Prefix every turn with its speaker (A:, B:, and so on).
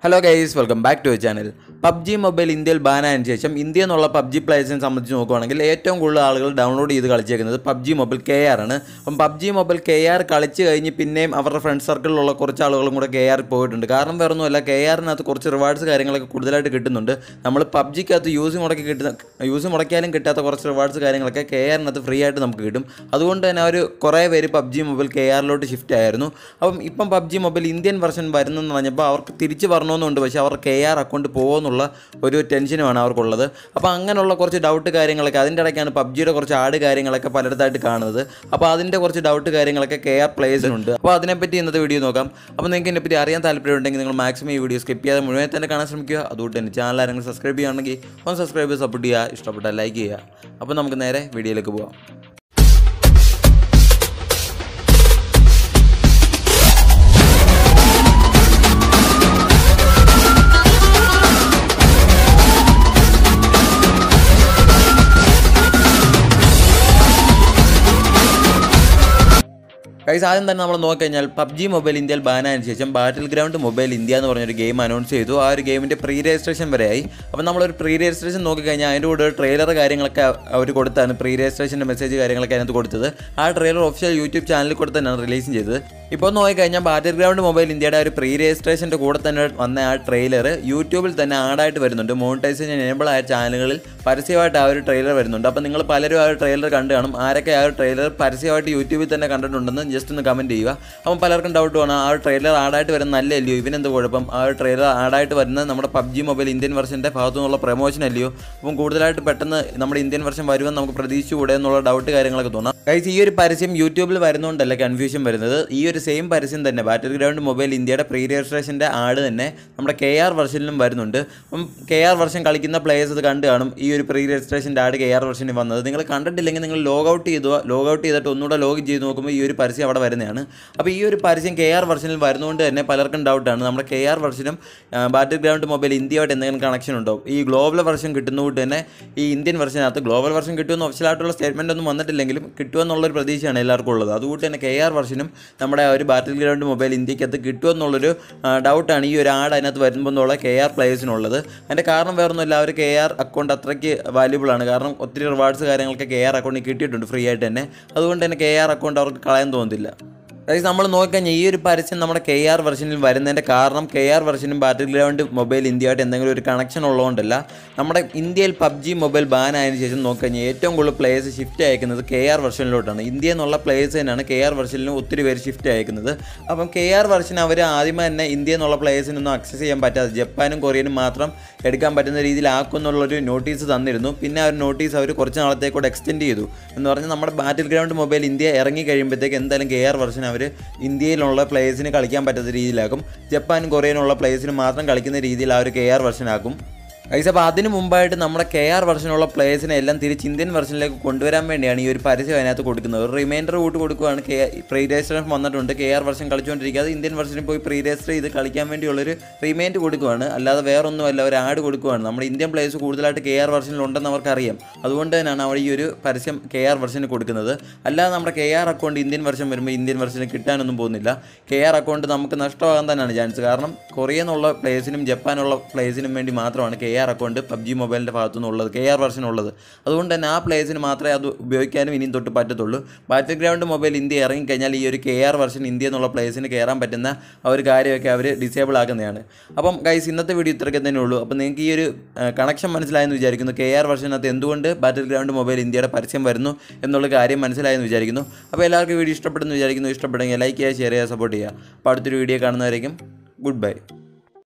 A: hello guys welcome back to channel PUBG mobile ഇന്ത്യയിൽ ബാനായതിനു ശേഷം ഇന്ത്യ എന്നുള്ള പബ്ജി പ്ലേയേഴ്സിനെ സംബന്ധിച്ച് നോക്കുകയാണെങ്കിൽ ഏറ്റവും കൂടുതൽ ആളുകൾ ഡൗൺലോഡ് ചെയ്ത് കളിച്ചേക്കുന്നത് പബ്ജി മൊബൈൽ കെ ആർ ആണ് അപ്പം പബ്ജി മൊബൈൽ കെ ആർ കളിച്ച് കഴിഞ്ഞ് പിന്നെയും അവരുടെ ഫ്രണ്ട് സർക്കിളിലുള്ള കുറച്ച് ആളുകളും കൂടെ കെ ആർ പോയിട്ടുണ്ട് കാരണം വേറെ ഒന്നുമല്ല കെ ആറിനകത്ത് കുറച്ച് റിവാർഡ്സ് കാര്യങ്ങളൊക്കെ കൂടുതലായിട്ട് കിട്ടുന്നുണ്ട് നമ്മൾ പബ്ജിക്കകത്ത് യൂസ് മുടക്കി കിട്ടുന്ന യൂസ് മുടക്കിയാലും കിട്ടാത്ത കുറച്ച് റിവാർഡ്സ് കാര്യങ്ങളൊക്കെ കെ ആറിനകത്ത് ഫ്രീ ആയിട്ട് നമുക്ക് കിട്ടും അതുകൊണ്ട് തന്നെ അവർ കുറേ പേര് പബ്ജി മൊബൈൽ കെ ആറിലോട്ട് ഷിഫ്റ്റ് ആയിരുന്നു അപ്പം ഇപ്പം പബ്ജി മൊബൈൽ ഇന്ത്യൻ വെർഷൻ വരുന്നെന്ന് പറഞ്ഞപ്പോൾ അവർക്ക് തിരിച്ച് വരണമെന്നുണ്ട് പക്ഷേ അവർ കെ ആർ അക്കൗണ്ട് പോകുമെന്നുള്ള ഒരു ടെൻഷനുമാണ് അവർക്കുള്ളത് അപ്പോൾ അങ്ങനെയുള്ള കുറച്ച് ഡൗട്ട് കാര്യങ്ങളൊക്കെ അതിൻ്റെ ഇടയ്ക്കാണ് പബ്ജിയുടെ കുറച്ച് ആഡ് കാര്യങ്ങളൊക്കെ പലയിടത്തായിട്ട് കാണുന്നത് അപ്പോൾ അതിൻ്റെ കുറച്ച് ഡൗട്ട് കാര്യങ്ങളൊക്കെ കെ ആർ പ്ലേസിനുണ്ട് അപ്പോൾ അതിനെപ്പറ്റി ഇന്നത്തെ വീഡിയോ നോക്കാം അപ്പോൾ നിങ്ങൾക്ക് ഇതിനെപ്പറ്റി അറിയാൻ താല്പര്യമുണ്ടെങ്കിൽ നിങ്ങൾ മാക്സിമം ഈ വീഡിയോ സ്കിപ്പ് ചെയ്യാതെ മുഴുവൻ തന്നെ കാണാൻ ശ്രമിക്കുക അതുകൊണ്ട് തന്നെ ചാനൽ ആരെങ്കിലും സബ്സ്ക്രൈബ് ചെയ്യുകയാണെങ്കിൽ ഒന്ന് സബ്സ്ക്രൈബ് ചെയ്ത് സപ്പോർട്ട് ചെയ്യുക ഇഷ്ടപ്പെട്ടാൽ ലൈക്ക് ചെയ്യുക അപ്പോൾ നമുക്ക് നേരെ വീഡിയോയിലേക്ക് പോകാം കൈസ് ആദ്യം തന്നെ നമ്മൾ നോക്കിക്കഴിഞ്ഞാൽ പബ്ജി മൊബൈൽ ഇന്ത്യയിൽ ബാനായതിനു ശേഷം ബാറ്റിൽ ഗ്രൗണ്ട് മൊബൈൽ ഇന്ത്യ എന്ന് പറഞ്ഞൊരു ഗെയിം അനൗൺസ് ചെയ്തു ആ ഒരു ഗെയിമിൻ്റെ പ്രീ രജിസ്ട്രേഷൻ വരെയായി അപ്പോൾ നമ്മളൊരു പ്രീ രജിസ്ട്രേഷൻ നോക്കിക്കഴിഞ്ഞാൽ അതിൻ്റെ കൂടെ ഒരു ട്രെയിലർ കാര്യങ്ങളൊക്കെ അവർ കൊടുത്താണ് പ്രീ രജിസ്ട്രേഷൻ്റെ മെസ്സേജ് കാര്യങ്ങളൊക്കെ അതിനകത്ത് കൊടുത്തത് ആ ട്രെയിലർ ഒഫീഷ്യൽ യൂട്യൂബ് ചാനലിൽ കൂടെ തന്നെയാണ് റിലീസ് ചെയ്തത് ഇപ്പോൾ നോക്കിക്കഴിഞ്ഞാൽ ബാറ്റിൽ ഗ്രൗണ്ട് മൊബൈൽ ഇന്ത്യയുടെ ആ ഒരു പ്രീ രജിസ്ട്രേഷൻ്റെ കൂടെ തന്നെ വന്ന ആ ട്രെയിലർ യൂട്യൂബിൽ തന്നെ ആഡായിട്ട് വരുന്നുണ്ട് മോണിറ്റൈസേഷൻ എനേബിൾ ആയ ചാനലുകളിൽ പരസ്യമായിട്ട് ആ ഒരു ട്രെയിലർ വരുന്നുണ്ട് അപ്പോൾ നിങ്ങൾ പലരും ആ ഒരു ട്രെയിലർ കണ്ടു കാണും ആരൊക്കെ ആ ഒരു ട്രെയിലർ പരസ്യമായിട്ട് യൂട്യൂബിൽ തന്നെ കണ്ടിട്ടുണ്ടെന്ന് ജസ്റ്റ് ഒന്ന് കമൻറ്റ് ചെയ്യുക അപ്പം പലർക്കും ഡൗട്ട് വേണം ആ ഒരു ട്രെയിലർ ആഡായിട്ട് വരുന്ന നല്ലല്ലയോ ഇവനെന്ത് കുഴപ്പം ആ ഒരു ട്രെയിലർ ആഡായിട്ട് വരുന്നത് നമ്മുടെ പബ്ജി മൊബൈൽ ഇന്ത്യൻ വെർഷൻ്റെ ഭാഗത്തു നിന്നുള്ള പ്രൊമോഷൻ അല്ലയോ അപ്പം കൂടുതലായിട്ട് പെട്ടെന്ന് നമ്മുടെ ഇന്ത്യൻ വെർഷൻ വരുമെന്ന് നമുക്ക് പ്രതീക്ഷിച്ചുകൂടെ എന്നുള്ള ഡൗട്ട് കാര്യങ്ങളൊക്കെ തോന്നാം ഗൈസ് ഈ ഒരു പരസ്യം യൂട്യൂബിൽ വരുന്നതുകൊണ്ടല്ല കൺഫ്യൂഷൻ വരുന്നത് ഈ ഒരു സെയിം പരസ്യം തന്നെ ബാറ്റിൽ ഗ്രൗണ്ട് മൊബൈൽ ഇന്ത്യയുടെ പ്രീ രജിസ്ട്രേഷൻ്റെ ആഡ് തന്നെ നമ്മുടെ കെ ആർ വെർഷനിലും വരുന്നുണ്ട് അപ്പം കെ ആർ വെർഷൻ കളിക്കുന്ന പ്ലേയേഴ്സ് അത് കണ്ടു കാണും ഈ ഒരു പ്രീ രജിസ്ട്രേഷൻ്റെ ആഡ് കെ ആർ വെർഷനിൽ വന്നത് നിങ്ങൾ കണ്ടിട്ടില്ലെങ്കിൽ നിങ്ങൾ ലോഗ് ഔട്ട് ചെയ്തു ലോഗ് ഔട്ട് ചെയ്തിട്ട് ഒന്നുകൂടെ ലോഗിൻ ചെയ്ത് നോക്കുമ്പോൾ ഈ ഒരു പരസ്യം അവിടെ വരുന്നതാണ് അപ്പോൾ ഈ ഒരു പരസ്യം കെ ആർ വെർഷനിൽ വരുന്നതുകൊണ്ട് തന്നെ പലർക്കും ഡൗട്ടാണ് നമ്മുടെ കെ ആർ വെർഷനും ബാറ്റിൽ ഗ്രൗണ്ട് മൊബൈൽ ഇന്ത്യയായിട്ട് എന്തെങ്കിലും കണക്ഷൻ ഉണ്ടോ ഈ ഗ്ലോബൽ വെർഷൻ കിട്ടുന്നതുകൊണ്ട് തന്നെ ഈ ഇന്ത്യൻ വെർഷനകത്ത് ഗ്ലോബൽ വെർഷൻ കിട്ടുമെന്ന് ഒഫീഷ്യലായിട്ടുള്ള സ്റ്റേറ്റ്മെൻ്റ് ഒന്നും വന്നിട്ടില്ലെങ്കിലും കിട്ടുമെന്നുള്ളൊരു പ്രതീക്ഷയാണ് എല്ലാവർക്കും ഉള്ളത് അതുകൊണ്ട് തന്നെ കെ ആർ വെർഷനും നമ്മുടെ ആ ഒരു ബാറ്റിൽ ഗ്രൗണ്ട് മൊബൈൽ ഇന്ത്യക്കകത്ത് കിട്ടുമെന്നുള്ളൊരു ഡൗട്ടാണ് ഈ ഒരു ആഡ് അതിനകത്ത് വരുമ്പോൾ എന്നുള്ള കെ ആർ പ്ലേയേഴ്സിനുള്ളത് അതിൻ്റെ കാരണം വേറൊന്നുമില്ല അവർ കെ ആർ അക്കൗണ്ട് അത്രയ്ക്ക് വാല്യൂബിൾ ആണ് കാരണം ഒത്തിരി റിവാർഡ്സ് കാര്യങ്ങളൊക്കെ കെ ആർ അക്കൗണ്ടിൽ കിട്ടിയിട്ടുണ്ട് ഫ്രീ ആയിട്ട് തന്നെ അതുകൊണ്ട് തന്നെ കെ ആർ അക്കൗണ്ട് അവർക്ക് കളയാൻ തോന്നുന്നില്ല അതായത് നമ്മൾ നോക്കിക്കഴിഞ്ഞാൽ ഈ ഒരു പരസ്യം നമ്മുടെ കെ ആർ വെർഷനിൽ വരുന്നതിൻ്റെ കാരണം കെ ആർ വെർഷനും ബാറ്റിൽ ഗ്രൗണ്ട് മൊബൈൽ ഇന്ത്യയായിട്ട് എന്തെങ്കിലും ഒരു കണക്ഷൻ ഉള്ളതുകൊണ്ടല്ല നമ്മുടെ ഇന്ത്യയിൽ പബ്ജി മൊബൈൽ ബാൻ ആയതിനു ശേഷം നോക്കിക്കഴിഞ്ഞാൽ ഏറ്റവും കൂടുതൽ പ്ലേയേഴ്സ് ഷിഫ്റ്റ് അയക്കുന്നത് കെ ആർ വെർഷനിലോട്ടാണ് ഇന്ത്യ എന്നുള്ള പ്ലേയേഴ്സ് തന്നെയാണ് കെ ആർ വെർഷനിലും ഒത്തിരി പേര് ഷിഫ്റ്റ് അയക്കുന്നത് അപ്പം കെ ആർ വെർഷൻ അവർ ആദ്യമേ തന്നെ ഇന്ത്യ എന്നുള്ള പ്ലേയേഴ്സിനൊന്നും അക്സസ് ചെയ്യാൻ പറ്റാതെ ജപ്പാനും കൊറിയനും മാത്രം എടുക്കാൻ പറ്റുന്ന രീതിയിലാക്കും എന്നുള്ളൊരു നോട്ടീസ് തന്നിരുന്നു പിന്നെ ആ ഒരു നോട്ടീസ് അവർ കുറച്ച് നാളത്തേക്കൂടെ എക്സ്റ്റെൻഡ് ചെയ്തു എന്ന് പറഞ്ഞാൽ നമ്മുടെ ബാറ്റിൽ ഗ്രൗണ്ട് മൊബൈൽ ഇന്ത്യ ഇറങ്ങി കഴിയുമ്പോഴത്തേക്ക് എന്തായാലും കെ ആർ വെർഷൻ അവർ ഇന്ത്യയിലുള്ള പ്ലേയേഴ്സിന് കളിക്കാൻ പറ്റാത്ത രീതിയിലാക്കും ജപ്പാനും കൊറിയനുള്ള പ്ലേയേഴ്സിന് മാത്രം കളിക്കുന്ന രീതിയിൽ ആ ഒരു കെ ആർ വെർഷൻ ആക്കും ഗൈസ് അപ്പോൾ അതിന് മുമ്പായിട്ട് നമ്മുടെ കെ ആർ വെർഷനുള്ള പ്ലേയേഴ്സിനെ എല്ലാം തിരിച്ച് ഇന്ത്യൻ വെർഷനിലേക്ക് കൊണ്ടുവരാൻ വേണ്ടിയാണ് ഈ ഒരു പരസ്യം അതിനകത്ത് കൊടുക്കുന്നത് ഒരു റിമൈൻഡർ കൂട്ട് കൊടുക്കുകയാണ് കെ പ്രീ രജിസ്ട്രേഷൻ വന്നിട്ടുണ്ട് കെ ആർ വെർഷൻ കളിച്ചുകൊണ്ടിരിക്കാതെ ഇന്ത്യൻ വെർഷനിൽ പോയി പ്രീ രജിസ്റ്റർ ചെയ്ത് കളിക്കാൻ വേണ്ടിയുള്ളൊരു റിമൈൻഡ് കൊടുക്കുകയാണ് അല്ലാതെ വേറൊന്നുമല്ല ഒരു ആഡ് കൊടുക്കുകയാണ് നമ്മുടെ ഇന്ത്യൻ പ്ലേയേഴ്സ് കൂടുതലായിട്ട് കെ ആർ വെർഷനിൽ ഉണ്ടെന്ന് അവർക്കറിയാം അതുകൊണ്ട് തന്നെയാണ് അവർ ഈ ഒരു പരസ്യം കെ ആർ വെർഷന് കൊടുക്കുന്നത് അല്ലാതെ നമ്മുടെ K R account Indian version വരുമ്പോൾ ഇന്ത്യൻ വെർഷന് കിട്ടാനൊന്നും പോകുന്നില്ല കെ ആർ അക്കൗണ്ട് നമുക്ക് നഷ്ടമാകാൻ തന്നെയാണ് ചാൻസ് കാരണം കൊറിയ എന്നുള്ള പ്ലേയേഴ്സിനും ജപ്പാനുള്ള പ്ലേയേഴ്സിനും വേണ്ടി മാത്രമാണ് കെ ആർ അക്കൗണ്ട് പബ്ജി മൊബൈലിൻ്റെ ഭാഗത്തു നിന്നുള്ളത് കെ ആർ വെർഷൻ ഉള്ളത് അതുകൊണ്ട് തന്നെ ആ പ്ലേയേഴ്സിന് മാത്രമേ അത് ഉപയോഗിക്കാനും ഇനിയും തൊട്ട് പറ്റത്തുള്ളൂ ബാറ്റിൽ ഗ്രൗണ്ട് മൊബൈൽ ഇന്ത്യ ഇറങ്ങിക്കഴിഞ്ഞാൽ ഈ ഒരു കെ ആർ വെർഷൻ ഇന്ത്യ എന്നുള്ള പ്ലേയേഴ്സിന് കയറാൻ പറ്റുന്ന ആ ഒരു കാര്യമൊക്കെ അവർ ഡിസേബിൾ ആക്കുന്നതാണ് അപ്പം ഗൈസ് ഇന്നത്തെ വീഡിയോ ഇത്രയൊക്കെ തന്നെ ഉള്ളൂ അപ്പോൾ നിങ്ങൾക്ക് ഈ ഒരു കണക്ഷൻ മനസ്സിലായെന്ന് വിചാരിക്കുന്നു കെ ആർ വെർഷനകത്ത് എന്തുകൊണ്ട് ബാറ്റിൽ ഗ്രൗണ്ട് മൊബൈൽ ഇന്ത്യയുടെ പരസ്യം വരുന്നു എന്നുള്ള കാര്യം മനസ്സിലായെന്ന് വിചാരിക്കുന്നു അപ്പോൾ എല്ലാവർക്കും വീഡിയോ ഇഷ്ടപ്പെടുന്നു വിചാരിക്കുന്നു ഇഷ്ടപ്പെടുമെങ്കിൽ ലൈക്ക് ചെയ്യുക ഷെയർ ചെയ്യുക സപ്പോർട്ട് ചെയ്യുക അപ്പോൾ അടുത്തൊരു വീഡിയോ കാണുന്നവരേക്കും ഗുഡ് ബൈ